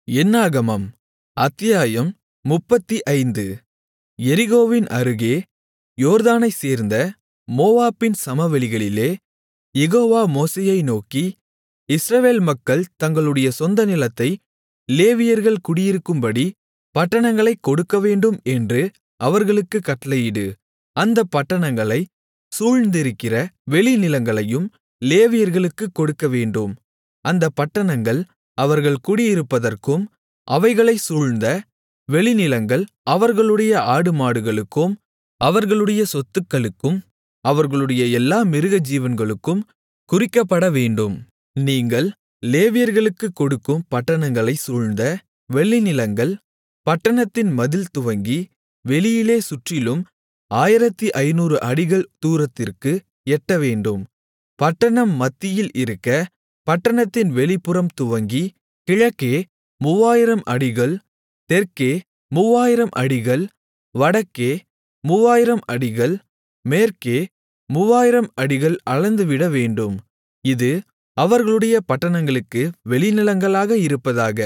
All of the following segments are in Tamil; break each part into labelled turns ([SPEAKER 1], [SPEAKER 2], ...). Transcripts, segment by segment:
[SPEAKER 1] என்னாகமம் அத்தியாயம் முப்பத்தைந்து எரிகோவின் அருகே யோர்தானைச் சேர்ந்த மோவாபின் சமவெளிகளிலே யெகோவா மோசேயை நோக்கி இஸ்ரவேல் மக்கள் தங்களுடைய சொந்த நிலத்தை லேவியர்கள் குடியிருக்கும்படி பட்டணங்களைக் கொடுக்கவேண்டும் என்று அவர்களுக்குக் கட்டளையிடு அந்தப் பட்டணங்களைச் சூழ்ந்திருக்கிற வெளிநிலங்களையும் லேவியர்களுக்குக் கொடுக்கவேண்டும் அந்தப் பட்டணங்கள் அவர்கள் குடியிருப்பதற்கும் அவைகளைச் சூழ்ந்த வெளிநிலங்கள் அவர்களுடைய ஆடுமாடுகளுக்கும் அவர்களுடைய சொத்துக்களுக்கும் அவர்களுடைய எல்லா மிருகஜீவன்களுக்கும் குறிக்கப்படவேண்டும் நீங்கள் லேவியர்களுக்குக் கொடுக்கும் பட்டணங்களைச் சூழ்ந்த வெளிநிலங்கள் பட்டணத்தின் மதில் துவங்கி வெளியிலே சுற்றிலும் ஆயிரத்து ஐந்நூறு அடிகள் தூரத்திற்கு எட்டவேண்டும் பட்டணம் மத்தியில் இருக்க பட்டணத்தின் வெளிப்புறம் துவங்கி கிழக்கே மூவாயிரம் அடிகள் தெற்கே மூவாயிரம் அடிகள் வடக்கே மூவாயிரம் அடிகள் மேற்கே மூவாயிரம் அடிகள் அளந்துவிடவேண்டும் இது அவர்களுடைய பட்டணங்களுக்கு வெளிநிலங்களாக இருப்பதாக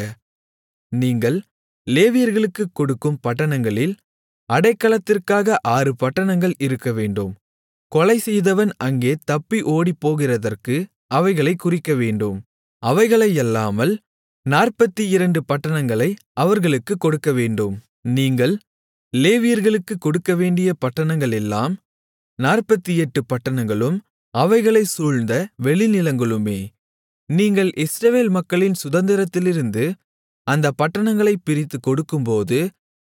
[SPEAKER 1] நீங்கள் லேவியர்களுக்குக் கொடுக்கும் பட்டணங்களில் அடைக்கலத்திற்காக ஆறு பட்டணங்கள் இருக்கவேண்டும் கொலைசெய்தவன் அங்கே தப்பி ஓடிப்போகிறதற்கு அவைகளைக் குறிக்கவேண்டும் அவைகளையல்லாமல் நாற்பத்திரண்டு பட்டணங்களை அவர்களுக்குக் கொடுக்கவேண்டும் நீங்கள் லேவியர்களுக்குக் கொடுக்கவேண்டிய பட்டணங்களெல்லாம் நாற்பத்தெட்டு பட்டணங்களும் அவைகளைச் சூழ்ந்த வெளிநிலங்களுமே நீங்கள் இஸ்ரவேல் மக்களின் சுதந்திரத்திலிருந்து அந்தப் பட்டணங்களைப் பிரித்துக் கொடுக்கும்போது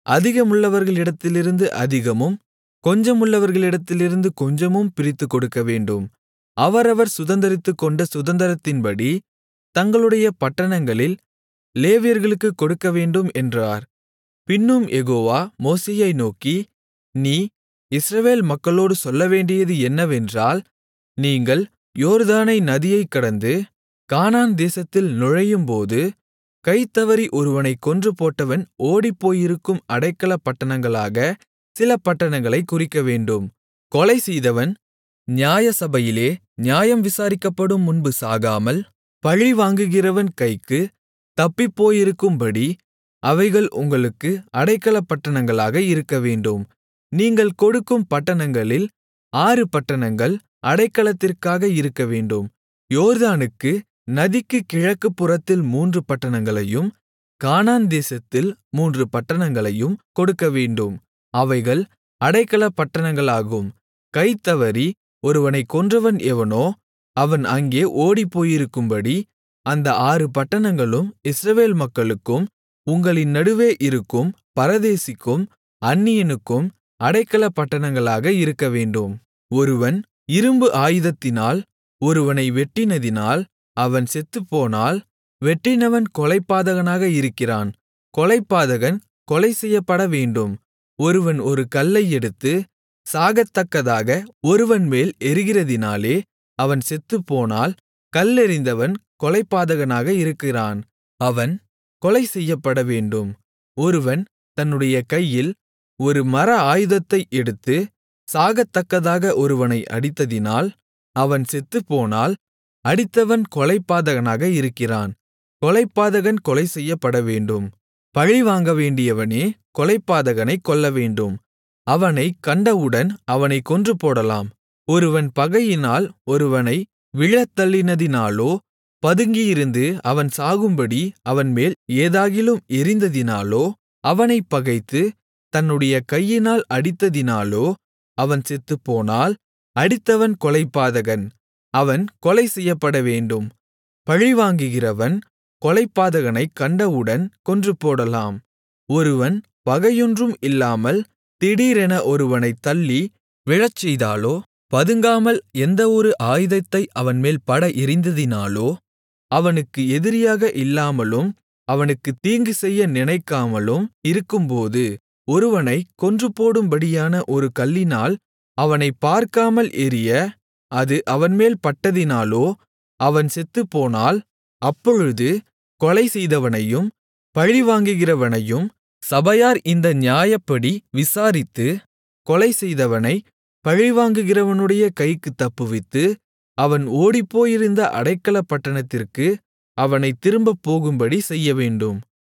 [SPEAKER 1] அதிகமுள்ளவர்களிடத்திலிருந்து அதிகமும் கொஞ்சமுள்ளவர்களிடத்திலிருந்து கொஞ்சமும் பிரித்துக் கொடுக்கவேண்டும் அவரவர் சுதந்தரித்துக்கொண்ட சுதந்தரத்தின்படி தங்களுடைய பட்டணங்களில் லேவியர்களுக்குக் கொடுக்கவேண்டும் என்றார் பின்னும் யெகோவா மோசேயை நோக்கி நீ இஸ்ரவேல் மக்களோடு சொல்லவேண்டியது என்னவென்றால் நீங்கள் யோர்தானை நதியைக் கடந்து கானான் தேசத்தில் நுழையும்போது கைதவறி ஒருவனைக் கொன்றுபோட்டவன் ஓடிப்போயிருக்கும் அடைக்கலப் பட்டணங்களாக சில பட்டணங்களைக் குறிக்கவேண்டும் கொலைசெய்தவன் நியாயசபையிலே நியாயம் விசாரிக்கப்படும் முன்பு சாகாமல் பழிவாங்குகிறவன் கைக்கு தப்பிப்போயிருக்கும்படி அவைகள் உங்களுக்கு அடைக்கலப் பட்டணங்களாக இருக்கவேண்டும் நீங்கள் கொடுக்கும் பட்டணங்களில் ஆறு பட்டணங்கள் அடைக்கலத்திற்காக இருக்கவேண்டும் யோர்தானுக்கு நதிக்குக் கிழக்குப் புறத்தில் மூன்று பட்டணங்களையும் கானான் தேசத்தில் மூன்று பட்டணங்களையும் கொடுக்கவேண்டும் அவைகள் அடைக்கலப் பட்டணங்களாகும் கைதவறி ஒருவனைக் கொன்றவன் எவனோ அவன் அங்கே ஓடிப்போயிருக்கும்படி அந்த ஆறு பட்டணங்களும் இஸ்ரவேல் மக்களுக்கும் உங்களின் நடுவே இருக்கும் பரதேசிக்கும் அந்நியனுக்கும் அடைக்கலப் பட்டணங்களாக இருக்கவேண்டும் ஒருவன் இரும்பு ஆயுதத்தினால் ஒருவனை வெட்டினதினால் அவன் செத்துப்போனால் வெட்டினவன் கொலைபாதகனாக இருக்கிறான் கொலைபாதகன் கொலை செய்யப்படவேண்டும் ஒருவன் ஒரு கல்லை எடுத்து சாகத்தக்கதாக ஒருவன்மேல் எறிகிறதினாலே அவன் செத்துப்போனால் கல்லெறிந்தவன் கொலைபாதகனாக இருக்கிறான் அவன் கொலை செய்யப்படவேண்டும் ஒருவன் தன்னுடைய கையில் ஒரு மர ஆயுதத்தை எடுத்து சாகத்தக்கதாக ஒருவனை அடித்ததினால் அவன் செத்துப்போனால் அடித்தவன் கொலைபாதகனாக இருக்கிறான் கொலைபாதகன் கொலை செய்யப்படவேண்டும் பழிவாங்கவேண்டியவனே கொலைபாதகனைக் கொல்லவேண்டும் அவனைக் கண்டவுடன் அவனைக் கொன்றுபோடலாம் ஒருவன் பகையினால் ஒருவனை விழத்தள்ளினதினாலோ பதுங்கியிருந்து அவன் சாகும்படி அவன்மேல் ஏதாகிலும் எறிந்ததினாலோ அவனைப் பகைத்து தன்னுடைய கையினால் அடித்ததினாலோ அவன் செத்துப்போனால் அடித்தவன் கொலைபாதகன் அவன் கொலை செய்யப்படவேண்டும் பழிவாங்குகிறவன் கொலைபாதகனைக் கண்டவுடன் கொன்றுபோடலாம் ஒருவன் பகையொன்றும் இல்லாமல் திடீரென ஒருவனைத் தள்ளி விழச்செய்தாலோ பதுங்காமல் எந்த ஒரு ஆயுதத்தை அவன்மேல் பட எறிந்ததினாலோ அவனுக்கு எதிரியாக இல்லாமலும் அவனுக்குத் தீங்கு செய்ய நினைக்காமலும் இருக்கும்போது ஒருவனைக் கொன்றுபோடும்படியான ஒரு கல்லினால் அவனைப் பார்க்காமல் எறிய அது அவன்மேல் பட்டதினாலோ அவன் செத்துப்போனால் அப்பொழுது கொலை செய்தவனையும் பழிவாங்குகிறவனையும் சபையார் இந்த நியாயப்படி விசாரித்து கொலை செய்தவனை பழிவாங்குகிறவனுடைய கைக்குத் தப்புவித்து அவன் ஓடிப்போயிருந்த அடைக்கலப் பட்டணத்திற்கு அவனைத் திரும்பப் போகும்படி செய்யவேண்டும்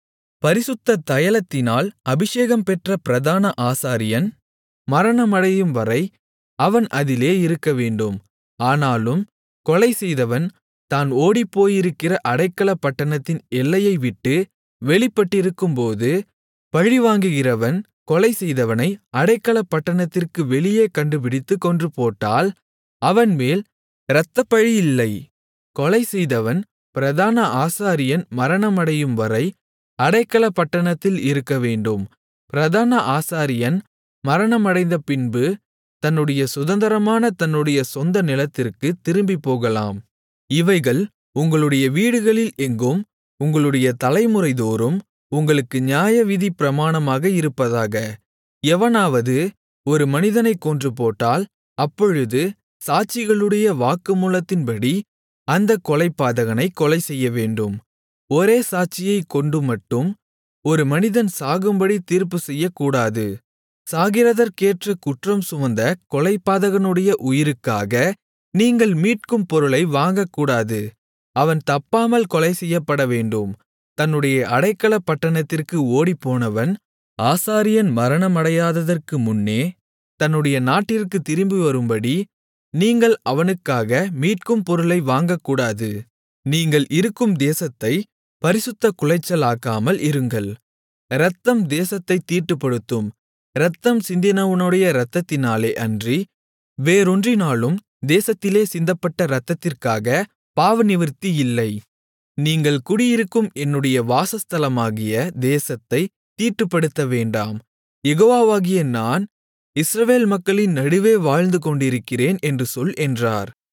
[SPEAKER 1] பரிசுத்த தைலத்தினால் அபிஷேகம் பெற்ற பிரதான ஆசாரியன் மரணமடையும்வரை அவன் அதிலே இருக்கவேண்டும் ஆனாலும் கொலைசெய்தவன் தான் ஓடிப்போயிருக்கிற அடைக்கலப் பட்டணத்தின் எல்லையை விட்டு வெளிப்பட்டிருக்கும்போது பழிவாங்குகிறவன் கொலைசெய்தவனை அடைக்கலப் பட்டணத்திற்கு வெளியே கண்டுபிடித்து கொன்றுபோட்டால் அவன்மேல் இரத்தப்பழி இல்லை கொலைசெய்தவன் பிரதான ஆசாரியன் மரணமடையும்வரை அடைக்கலப் பட்டணத்தில் இருக்கவேண்டும் பிரதான ஆசாரியன் மரணமடைந்த பின்பு தன்னுடைய சுதந்தரமான தன்னுடைய சொந்த நிலத்திற்குத் திரும்பிப்போகலாம் இவைகள் உங்களுடைய வீடுகளில் எங்கும் உங்களுடைய தலைமுறைதோறும் உங்களுக்கு நியாயவிதி பிரமாணமாக இருப்பதாக எவனாவது ஒரு மனிதனைக் கொன்றுபோட்டால் அப்பொழுது சாட்சிகளுடைய வாக்குமூலத்தின்படி அந்தக் கொலைபாதகனைக் கொலைசெய்யவேண்டும் ஒரே சாட்சியைக் கொண்டுமட்டும் ஒரு மனிதன் சாகும்படி தீர்ப்புச்செய்யக்கூடாது சாகிறதற்கேற்ற குற்றம் சுமந்த கொலைபாதகனுடைய உயிருக்காக நீங்கள் மீட்கும் பொருளை வாங்கக்கூடாது அவன் தப்பாமல் கொலைசெய்யப்படவேண்டும் தன்னுடைய அடைக்கலப் பட்டணத்திற்கு ஓடிப்போனவன் ஆசாரியன் மரணமடையாததற்கு முன்னே தன்னுடைய நாட்டிற்குத் திரும்பிவரும்படி நீங்கள் அவனுக்காக மீட்கும் பொருளை வாங்கக்கூடாது நீங்கள் இருக்கும் தேசத்தைப் பரிசுத்தக் குலைச்சலாக்காமல் இருங்கள் இரத்தம் தேசத்தைத் தீட்டுப்படுத்தும் இரத்தம் சிந்தினவனுடைய இரத்தத்தினாலே அன்றி வேறொன்றினாலும் தேசத்திலே சிந்தப்பட்ட இரத்தத்திற்காக பாவநிவிர்த்தி இல்லை நீங்கள் குடியிருக்கும் என்னுடைய வாசஸ்தலமாகிய தேசத்தைத் தீட்டுப்படுத்தவேண்டாம் யெகோவாவாகிய நான் இஸ்ரவேல் மக்களின் நடுவே வாழ்ந்துகொண்டிருக்கிறேன் என்று சொல் என்றார்